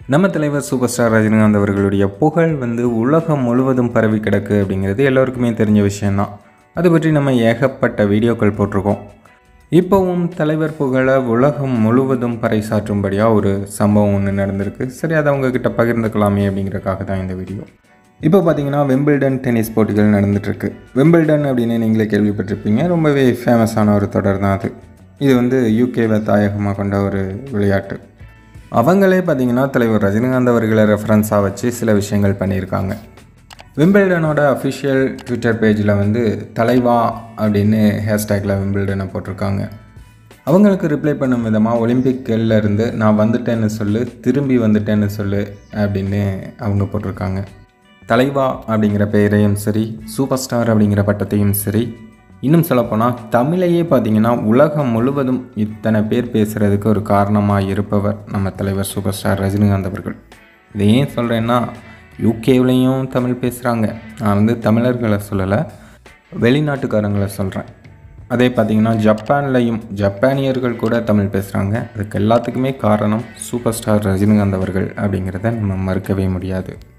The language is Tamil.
நம்ம தலைவர் சூப்பர் ஸ்டார் ரஜினிகாந்த் அவர்களுடைய புகழ் வந்து உலகம் முழுவதும் பரவி கிடக்கு அப்படிங்கிறது எல்லோருக்குமே தெரிஞ்ச விஷயந்தான் அது பற்றி நம்ம ஏகப்பட்ட வீடியோக்கள் போட்டிருக்கோம் இப்போவும் தலைவர் புகழை உலகம் முழுவதும் பறைசாற்றும்படியாக ஒரு சம்பவம் ஒன்று நடந்திருக்கு சரி அதை உங்ககிட்ட பகிர்ந்துக்கலாமே அப்படிங்கிறக்காக தான் இந்த வீடியோ இப்போ பார்த்தீங்கன்னா வெம்பிள்டன் டென்னிஸ் போட்டிகள் நடந்துட்டுருக்கு வெம்பிள்டன் அப்படின்னு நீங்களே கேள்விப்பட்டிருப்பீங்க ரொம்பவே ஃபேமஸான ஒரு தொடர் தான் அது இது வந்து யூகேவை தாயகமாக கொண்ட ஒரு விளையாட்டு அவங்களே பார்த்தீங்கன்னா தலைவர் ரஜினிகாந்த் அவர்களை ரெஃபரன்ஸாக வச்சு சில விஷயங்கள் பண்ணியிருக்காங்க விம்பிள்டனோட அஃபிஷியல் ட்விட்டர் பேஜில் வந்து தலைவா அப்படின்னு ஹேஷ்டேக்கில் விம்பிள்டனை போட்டிருக்காங்க அவங்களுக்கு ரிப்ளை பண்ணும் விதமாக ஒலிம்பிக்ல இருந்து நான் வந்துட்டேன்னு சொல்லு திரும்பி வந்துட்டேன்னு சொல்லு அப்படின்னு அவங்க போட்டிருக்காங்க தலைவா அப்படிங்கிற பெயரையும் சரி சூப்பர் ஸ்டார் அப்படிங்கிற பட்டத்தையும் சரி இன்னும் சொல்லப்போனால் தமிழையே பார்த்தீங்கன்னா உலகம் முழுவதும் இத்தனை பேர் பேசுகிறதுக்கு ஒரு காரணமாக இருப்பவர் நம்ம தலைவர் சூப்பர் ஸ்டார் ரஜினிகாந்த் அவர்கள் இதை ஏன் சொல்கிறேன்னா யூகேவிலையும் தமிழ் பேசுகிறாங்க நான் வந்து தமிழர்களை சொல்லலை வெளிநாட்டுக்காரங்களை சொல்கிறேன் அதே பார்த்திங்கன்னா ஜப்பான்லையும் ஜப்பானியர்கள் கூட தமிழ் பேசுகிறாங்க அதுக்கு எல்லாத்துக்குமே காரணம் சூப்பர் ஸ்டார் ரஜினிகாந்த் அவர்கள் அப்படிங்கிறத நம்ம மறுக்கவே முடியாது